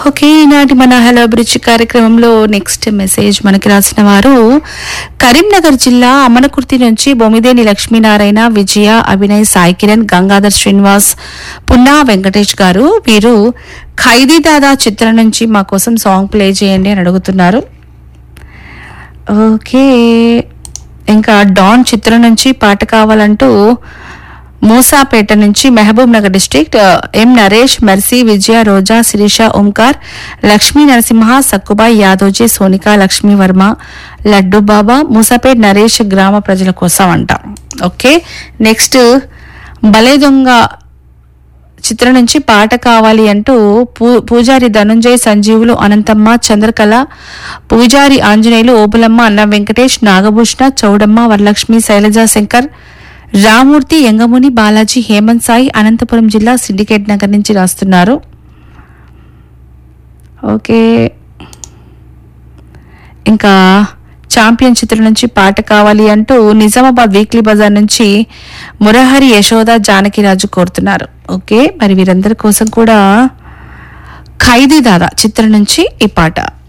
okay ఈనాటి మన hello అభిరుచి కార్యక్రమంలో నెక్స్ట్ మెసేజ్ మనకి రాసిన వారు కరీంనగర్ జిల్లా అమనకుర్తి నుంచి బొమ్మిదేని లక్ష్మీనారాయణ విజయ అభినయ్ సాయి కిరణ్ గంగాధర్ శ్రీనివాస్ పున్నా వెంకటేష్ గారు వీరు ఖైదీ దాదా చిత్రం నుంచి మా కోసం సాంగ్ ప్లే చేయండి అని అడుగుతున్నారు ఓకే ఇంకా డాన్ చిత్రం నుంచి పాట కావాలంటూ మూసాపేట నుంచి Mahabub Nagar district M Naresh Mercy Vijaya Roja Sirisha Omkar Lakshmi Narasimha Sakkubai Yadoji Sonika Lakshmi Varma Laddu Baba Musapet Naresh గ్రామ ప్రజల కోసం అంట ఓకే నెక్స్ట్ బలే దొంగ చిత్రం నుంచి పాట కావాలి అంటూ పూ పూజారి ధనుంజయ్ సంజీవులు అనంతమ్మ చంద్రకళ పూజారి ఆంజనేయులు ఓబులమ్మ అన్న వెంకటేష్ నాగభూషణ చౌడమ్మ వరలక్ష్మి శైలజా శంకర్ రామూర్తి యంగముని బాలాజీ హేమంత్ సాయి అనంతపురం జిల్లా సిండికేట్ నగర్ నుంచి రాస్తున్నారు ఓకే ఇంకా చాంపియన్ చిత్రం నుంచి పాట కావాలి అంటూ నిజామాబాద్ వీక్లీ బజార్ నుంచి మురహరి యశోద జానకిరాజు కోరుతున్నారు ఓకే మరి వీరందరి కోసం కూడా ఖైదీ దాదా చిత్రం నుంచి ఈ పాట